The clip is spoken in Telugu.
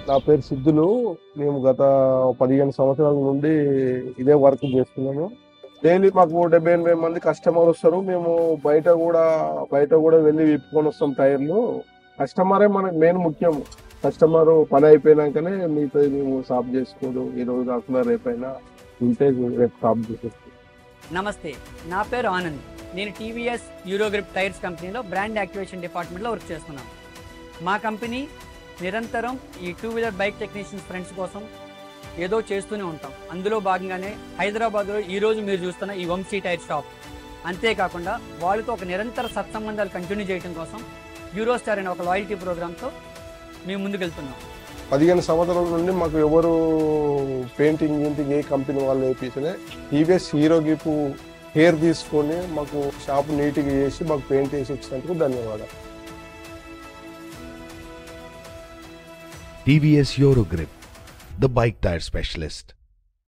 నా పేరు సిద్ధులు మేము గత పదిహేను సంవత్సరాల నుండి ఇదే వర్క్ చేస్తున్నాము డైలీ మాకు డెబ్బై ఎనభై మంది కస్టమర్ వస్తారు మేము బయట కూడా బయట కూడా వెళ్ళి విప్పుకొని వస్తాం టైర్లు కస్టమరే మనకు మెయిన్ ముఖ్యం కస్టమర్ పని అయిపోయినాకనే మీతో మేము సాఫ్ చేసుకోడు ఈ రోజు కాకుండా రేపైనా ఉంటే రేపు సాఫ్ చేసేస్తాం నమస్తే నా పేరు ఆనంద్ నేను టీవీఎస్ యూరోగ్రిప్ టైర్స్ కంపెనీలో బ్రాండ్ యాక్టివేషన్ డిపార్ట్మెంట్లో వర్క్ చేస్తున్నాను మా కంపెనీ నిరంతరం ఈ two wheeler bike technicians friends కోసం ఏదో చేస్తూనే ఉంటాం అందులో భాగంగానే హైదరాబాద్లో ఈరోజు మీరు చూస్తున్న ఈ వంశీ టైర్ షాప్ అంతేకాకుండా వాళ్ళతో ఒక నిరంతర సత్సంబంధాలు కంటిన్యూ చేయడం కోసం యూరోస్టార్ అనే ఒక లాయల్టీ ప్రోగ్రామ్తో మేము ముందుకెళ్తున్నాం పదిహేను సంవత్సరాల నుండి మాకు ఎవరు పెయింటింగ్ గింటింగ్ ఏ కంపెనీ వాళ్ళు వేయించలే టీవీఎస్ హీరో గిపు హెయిర్ తీసుకొని మాకు షాప్ నీట్గా చేసి మాకు పెయింట్ వేసి ఇచ్చినందుకు ధన్యవాదాలు TVS Eurogrip, the bike tire specialist.